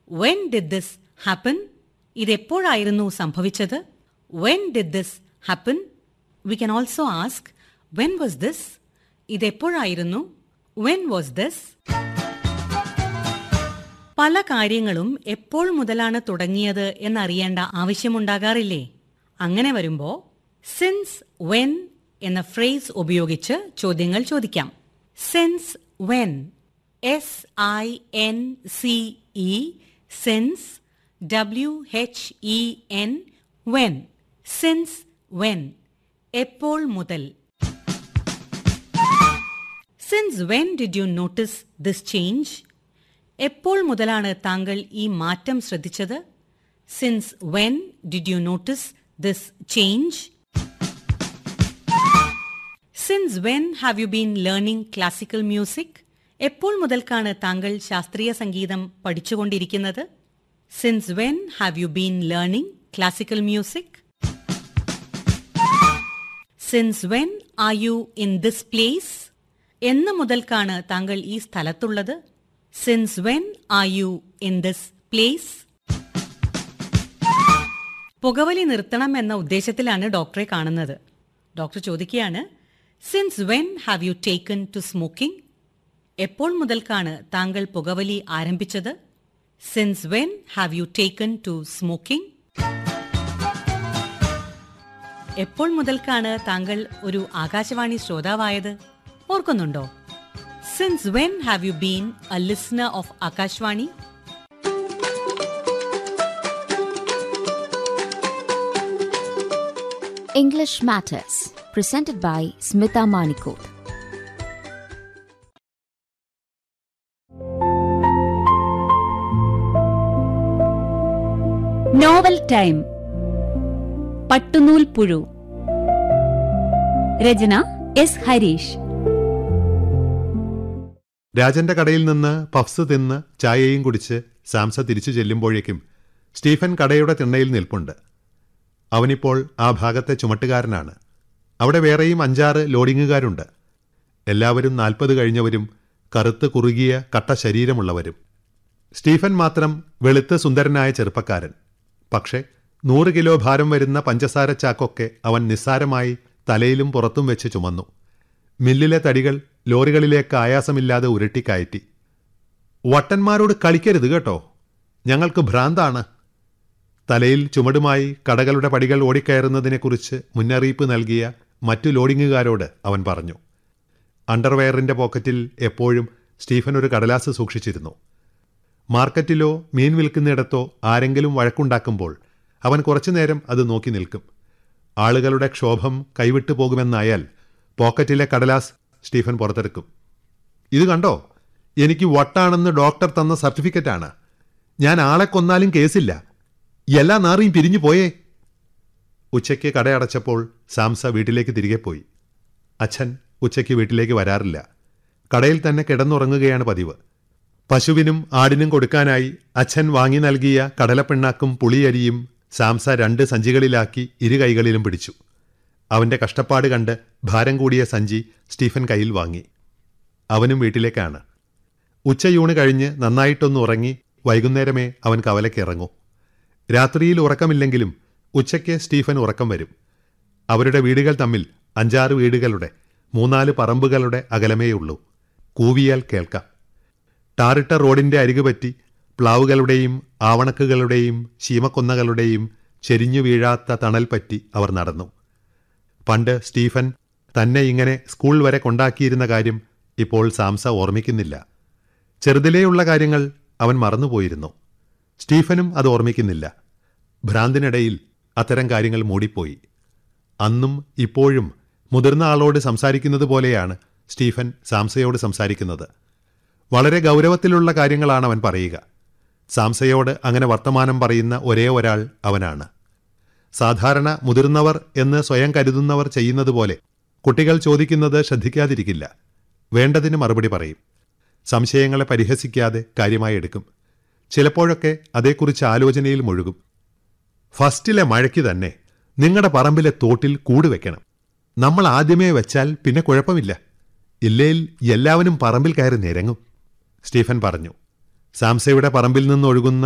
When did this happen ഇതെപ്പോഴായിരുന്നു സംഭവിച്ചത് when did this happen we can also ask when was this ഇതെപ്പോഴായിരുന്നു when was this പല കാര്യങ്ങളും എപ്പോൾ മുതലാണ് തുടങ്ങിയത് എന്നറിയേണ്ട ആവശ്യമുണ്ടാകാറില്ലേ അങ്ങനെ വരുമ്പോ സിൻസ് വെൻ എന്ന ഫ്രേസ് ഉപയോഗിച്ച് ചോദ്യങ്ങൾ ചോദിക്കാം since when S I N C E since W H E N when since when എപ്പോൾ മുതൽ since when did you notice this change എപ്പോൾ മുതലാണ് താങ്കൾ ഈ മാറ്റം ശ്രദ്ധിച്ചത് since when did you notice this change since when have you been learning classical music എപ്പോൾ മുതൽക്കാണ് താങ്കൾ ശാസ്ത്രീയ സംഗീതം പഠിച്ചുകൊണ്ടിരിക്കുന്നത് since when have you been learning classical music since when are you in this place എന്ന് മുതൽക്കാണ് താങ്കൾ ഈ സ്ഥലത്തുള്ളത് since when are you in this place പുകവലി നിർത്തണം എന്ന ഉദ്ദേശത്തിലാണ് ഡോക്ടറെ കാണുന്നത് ഡോക്ടർ ചോദിക്കുകയാണ് since when have you taken to smoking എപ്പോൾ മുതൽക്കാണ് താങ്കൾ പുകവലി ആരംഭിച്ചത് since when have you taken to smoking എപ്പോൾ മുതൽക്കാണ് താങ്കൾ ഒരു ആകാശവാണി ശ്രോതാവായത് ഓർക്കുന്നുണ്ടോ since when have you been a listener of Akashvani English Matters, presented by Smita Manikot. Novel time പട്ടുനൂൽ പുഴു രചന എസ് ഹരീഷ് രാജന്റെ കടയിൽ നിന്ന് പഫ്സ് തിന്ന് ചായയും കുടിച്ച് സാംസ തിരിച്ചു ചെല്ലുമ്പോഴേക്കും സ്റ്റീഫൻ കടയുടെ തിണ്ണയിൽ നിൽപ്പുണ്ട് അവനിപ്പോൾ ആ ഭാഗത്തെ ചുമട്ടുകാരനാണ് അവിടെ വേറെയും അഞ്ചാറ് ലോഡിങ്ങുകാരുണ്ട് എല്ലാവരും നാൽപ്പത് കഴിഞ്ഞവരും കറുത്ത് കുറുകിയ കട്ട ശരീരമുള്ളവരും സ്റ്റീഫൻ മാത്രം വെളുത്ത് സുന്ദരനായ ചെറുപ്പക്കാരൻ പക്ഷേ നൂറ് കിലോ ഭാരം വരുന്ന പഞ്ചസാര ചാക്കൊക്കെ അവൻ നിസ്സാരമായി തലയിലും പുറത്തും വെച്ച് ചുമന്നു മില്ലിലെ തടികൾ ലോറികളിലേക്ക് ആയാസമില്ലാതെ ഉരുട്ടിക്കയറ്റി വട്ടന്മാരോട് കളിക്കരുത് കേട്ടോ ഞങ്ങൾക്ക് ഭ്രാന്താണ് തലയിൽ ചുമടുമായി കടകളുടെ പടികൾ ഓടിക്കയറുന്നതിനെക്കുറിച്ച് മുന്നറിയിപ്പ് നൽകിയ മറ്റു ലോഡിങ്ങുകാരോട് അവൻ പറഞ്ഞു അണ്ടർവെയറിന്റെ പോക്കറ്റിൽ എപ്പോഴും സ്റ്റീഫൻ ഒരു കടലാസ് സൂക്ഷിച്ചിരുന്നു മാർക്കറ്റിലോ മീൻ വിൽക്കുന്നിടത്തോ ആരെങ്കിലും വഴക്കുണ്ടാക്കുമ്പോൾ അവൻ കുറച്ചുനേരം അത് നോക്കി നിൽക്കും ആളുകളുടെ ക്ഷോഭം കൈവിട്ടു പോകുമെന്നായാൽ പോക്കറ്റിലെ കടലാസ് സ്റ്റീഫൻ പുറത്തെടുക്കും ഇത് കണ്ടോ എനിക്ക് വട്ടാണെന്ന് ഡോക്ടർ തന്ന സർട്ടിഫിക്കറ്റാണ് ഞാൻ ആളെ കൊന്നാലും കേസില്ല എല്ലാ നാറിയും പിരിഞ്ഞു പോയേ ഉച്ചയ്ക്ക് കടയടച്ചപ്പോൾ സാംസ വീട്ടിലേക്ക് തിരികെ പോയി അച്ഛൻ ഉച്ചയ്ക്ക് വീട്ടിലേക്ക് വരാറില്ല കടയിൽ തന്നെ കിടന്നുറങ്ങുകയാണ് പതിവ് പശുവിനും ആടിനും കൊടുക്കാനായി അച്ഛൻ വാങ്ങി നൽകിയ കടലപ്പിണ്ണാക്കും പുളിയരിയും സാംസ രണ്ട് സഞ്ചികളിലാക്കി ഇരു കൈകളിലും പിടിച്ചു അവന്റെ കഷ്ടപ്പാട് കണ്ട് ഭാരം കൂടിയ സഞ്ചി സ്റ്റീഫൻ കയ്യിൽ വാങ്ങി അവനും വീട്ടിലേക്കാണ് ഉച്ചയൂണ് കഴിഞ്ഞ് നന്നായിട്ടൊന്ന് ഉറങ്ങി വൈകുന്നേരമേ അവൻ കവലയ്ക്ക് ഇറങ്ങൂ രാത്രിയിൽ ഉറക്കമില്ലെങ്കിലും ഉച്ചയ്ക്ക് സ്റ്റീഫൻ ഉറക്കം വരും അവരുടെ വീടുകൾ തമ്മിൽ അഞ്ചാറ് വീടുകളുടെ മൂന്നാല് പറമ്പുകളുടെ അകലമേയുള്ളൂ കൂവിയാൽ കേൾക്കാം ടാറിട്ട റോഡിന്റെ അരികുപറ്റി പ്ലാവുകളുടെയും ആവണക്കുകളുടെയും ശീമക്കൊന്നകളുടെയും ചെരിഞ്ഞു വീഴാത്ത തണൽ പറ്റി അവർ നടന്നു പണ്ട് സ്റ്റീഫൻ തന്നെ ഇങ്ങനെ സ്കൂൾ വരെ കൊണ്ടാക്കിയിരുന്ന കാര്യം ഇപ്പോൾ സാംസ ഓർമ്മിക്കുന്നില്ല ചെറുതിലെയുള്ള കാര്യങ്ങൾ അവൻ മറന്നുപോയിരുന്നു സ്റ്റീഫനും അത് ഓർമ്മിക്കുന്നില്ല ഭ്രാന്തിനിടയിൽ അത്തരം കാര്യങ്ങൾ മൂടിപ്പോയി അന്നും ഇപ്പോഴും മുതിർന്ന ആളോട് സംസാരിക്കുന്നത് പോലെയാണ് സ്റ്റീഫൻ സാംസയോട് സംസാരിക്കുന്നത് വളരെ ഗൗരവത്തിലുള്ള കാര്യങ്ങളാണ് അവൻ പറയുക സാംസയോട് അങ്ങനെ വർത്തമാനം പറയുന്ന ഒരേ ഒരാൾ അവനാണ് സാധാരണ മുതിർന്നവർ എന്ന് സ്വയം കരുതുന്നവർ ചെയ്യുന്നത് പോലെ കുട്ടികൾ ചോദിക്കുന്നത് ശ്രദ്ധിക്കാതിരിക്കില്ല വേണ്ടതിന് മറുപടി പറയും സംശയങ്ങളെ പരിഹസിക്കാതെ കാര്യമായി എടുക്കും ചിലപ്പോഴൊക്കെ അതേക്കുറിച്ച് ആലോചനയിൽ മുഴുകും ഫസ്റ്റിലെ മഴയ്ക്ക് തന്നെ നിങ്ങളുടെ പറമ്പിലെ തോട്ടിൽ കൂട് വെക്കണം നമ്മൾ ആദ്യമേ വെച്ചാൽ പിന്നെ കുഴപ്പമില്ല ഇല്ലേൽ എല്ലാവരും പറമ്പിൽ കയറി നിരങ്ങും സ്റ്റീഫൻ പറഞ്ഞു സാംസയുടെ പറമ്പിൽ നിന്നൊഴുകുന്ന